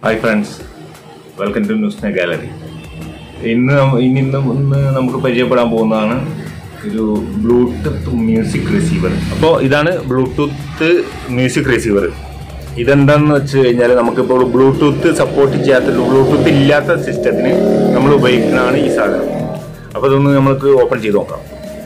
hi friends welcome to ന്യൂസ്ന gallery ഇന്ന് നമ്മ- ഇനി ഇന്ന് ഇന്ന് നമുക്ക് പരിചയപ്പെടാൻ പോകുന്നതാണ് ഒരു ബ്ലൂടൂത്ത് മ്യൂസിക് റിസീവർ അപ്പോൾ ഇതാണ് ബ്ലൂടൂത്ത് മ്യൂസിക് റിസീവർ ഇതെന്താണെന്ന് വെച്ച് കഴിഞ്ഞാൽ നമുക്കിപ്പോൾ ബ്ലൂടൂത്ത് സപ്പോർട്ട് ചെയ്യാത്ത ബ്ലൂടൂത്ത് ഇല്ലാത്ത സിസ്റ്റത്തിന് നമ്മൾ ഉപയോഗിക്കുന്നതാണ് ഈ സാധനം അപ്പോൾ ഇതൊന്ന് നമുക്ക് ഓപ്പൺ ചെയ്ത് നോക്കാം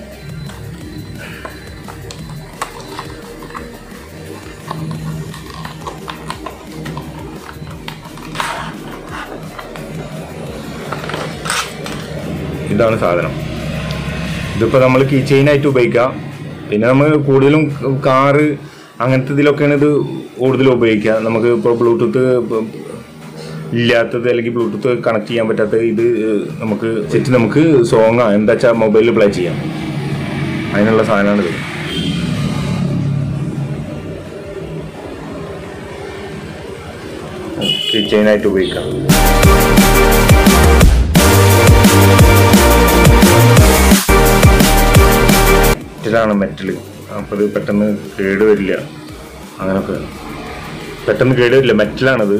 ഇതാണ് സാധനം ഇതിപ്പോൾ നമ്മൾ കീ ചെയിനായിട്ട് ഉപയോഗിക്കാം പിന്നെ നമ്മൾ കൂടുതലും കാറ് അങ്ങനത്തെ ഇതിലൊക്കെയാണ് ഇത് കൂടുതലും ഉപയോഗിക്കുക നമുക്ക് ഇപ്പോൾ ബ്ലൂടൂത്ത് ഇല്ലാത്തത് അല്ലെങ്കിൽ ബ്ലൂടൂത്ത് കണക്ട് ചെയ്യാൻ പറ്റാത്തത് ഇത് നമുക്ക് സെറ്റ് നമുക്ക് സോങ്ങാ എന്താ വെച്ചാൽ മൊബൈലിൽ പ്ലേ ചെയ്യാം അതിനുള്ള സാധനമാണിത് കീ ചെയിനായിട്ട് ഉപയോഗിക്കാം മെറ്റലാണ് മെറ്റൽ അപ്പോൾ ഇത് പെട്ടെന്ന് കേട് വരില്ല അങ്ങനൊക്കെ പെട്ടെന്ന് കേട് വരില്ല മെറ്റലാണത്